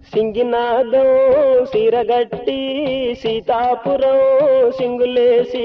సింగినాదం సిరగట్టి సీతాపురం సింగులేసి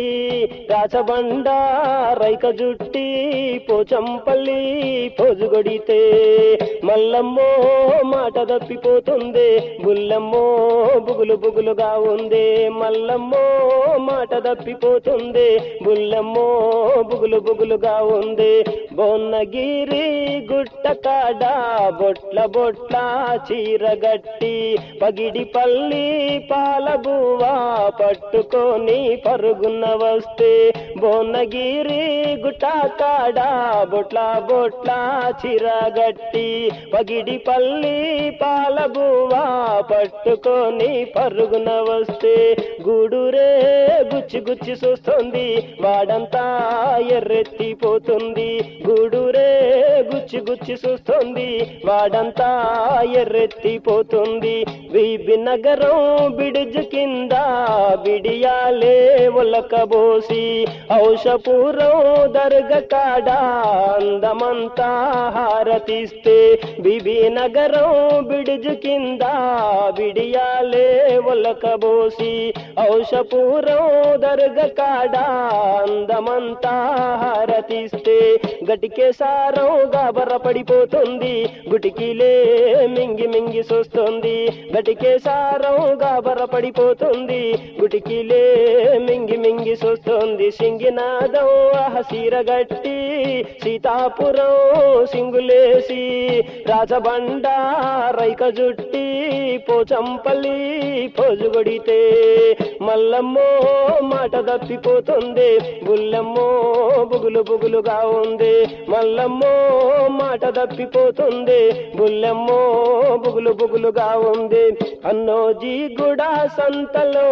రాచబండ రైక జుట్టి పోచంపల్లి పోజుగొడితే మల్లమ్మో మాట తప్పిపోతుంది బుల్లమ్మో బుగులు బుగులుగా ఉంది మల్లమ్మో మాట తప్పిపోతుంది బుల్లమ్మో బుగులు బుగులుగా ఉంది బొన్నగిరి గుట్ట కాడ బొట్ల బొట్ల చీరగట్టి పగిడి పల్లి పాలబువా పట్టుకొని పరుగున్న వస్తే బొన్నగిరి గుట్ట కాడ బొట్ల బొట్ల చీరగట్టి పగిడి పల్లి పాలబువా పట్టుకొని పరుగున వస్తే గూడురే గుచ్చి గుచ్చి చూస్తుంది వాడంతా ఎర్రెత్తిపోతుంది గూడురే గుచ్చి గుచ్చి చూస్తుంది వాడంతా ఎర్రెత్తిపోతుంది వీబి నగరం బిడిజు కింద బిడియాలే ఒలకబోసి ఔషపురం దర్గ కాడ అందమంతా హారతిస్తే బిబి నగరం బిడిజు కింద బిడియాలే ఒలకబోసి ఔషపురం దర్గ కాడ అందమంతా హారతిస్తే గటికే సారం గాబర పడిపోతుంది గుటికిలే మింగి మింగి చూస్తుంది గటికే సారం గాబర పడిపోతుంది గుటికిలే మింగి మింగి చూస్తుంది సింగినాదం హసీర గట్టి సీతాపురం సింగులేసి రాజబండ రైక జుట్టి పోచంపల్లి పోజుగొడితే మల్లమ్మో మాట తప్పిపోతుంది బుల్లమ్మో బుగులు బుగులుగా ఉంది మల్లమ్మో మాట తప్పిపోతుంది బుల్లమ్మో బుగులు బుగులుగా ఉంది అన్నోజీ గుడా సంతలో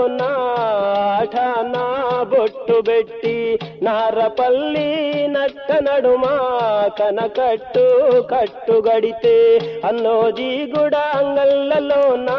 నాఠానా బొట్టు పెట్టి నారపల్లి నట్ట నడుమా కనకట్టు కట్టు గడితే అన్నోజీ గుడా అంగళ్ళలో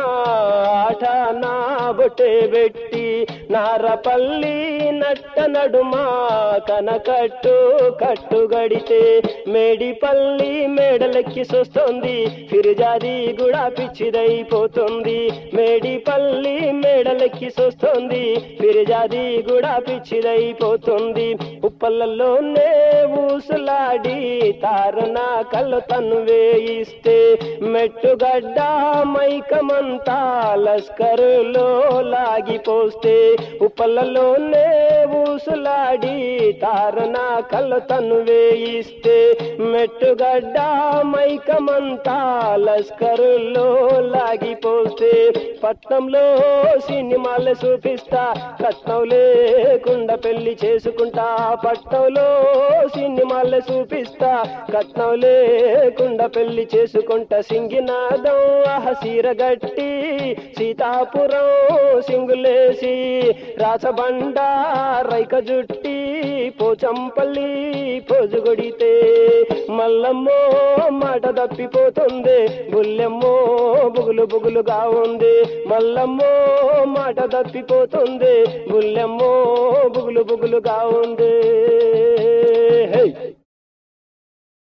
నాఠానా బొట్టే పెట్టి నారపల్లి నట్ట నడుమా కనకట్టు కట్టు గడితే మేడిపల్లి మేడలెక్కి చూస్తుంది ఫిరుజాది కూడా పిచ్చిదైపోతుంది మేడిపల్లి మేడలెక్కి చూస్తుంది ఫిరుజాది కూడా పిచ్చిదైపోతుంది ఉప్పలలోనే ఊసులాడి తారన కళ్ళు తను వేయిస్తే మెట్టుగడ్డ మైకమంతా లస్కరులో లాగిపోస్తే ఉప్పలలోనే ఊసులాడి తారన కళ్ళు తను వేయిస్తే మెట్టుగడ్డ మైకమంతా లస్కరులో లాగిపోస్తే పట్నంలో సినిమాలు చూపిస్తా కట్నం లేకుండా పెళ్లి చేసుకుంటా పట్నంలో సినిమాలు చూపిస్తా కట్నం లేకుండా పెళ్లి చేసుకుంటా సింగినాదం హసీర గట్టి సీతాపురం సింగులేసి రాచబండ రైక జుట్టి పోచంపల్లి పోజుగొడితే మల్లమ్మో మాట తప్పిపోతుంది బుల్లెమ్మో బుగులు బుగులుగా ఉంది మల్లమ్మో మాట తప్పిపోతుంది బుల్లెమ్మో బుగులు బుగులుగా ఉంది హే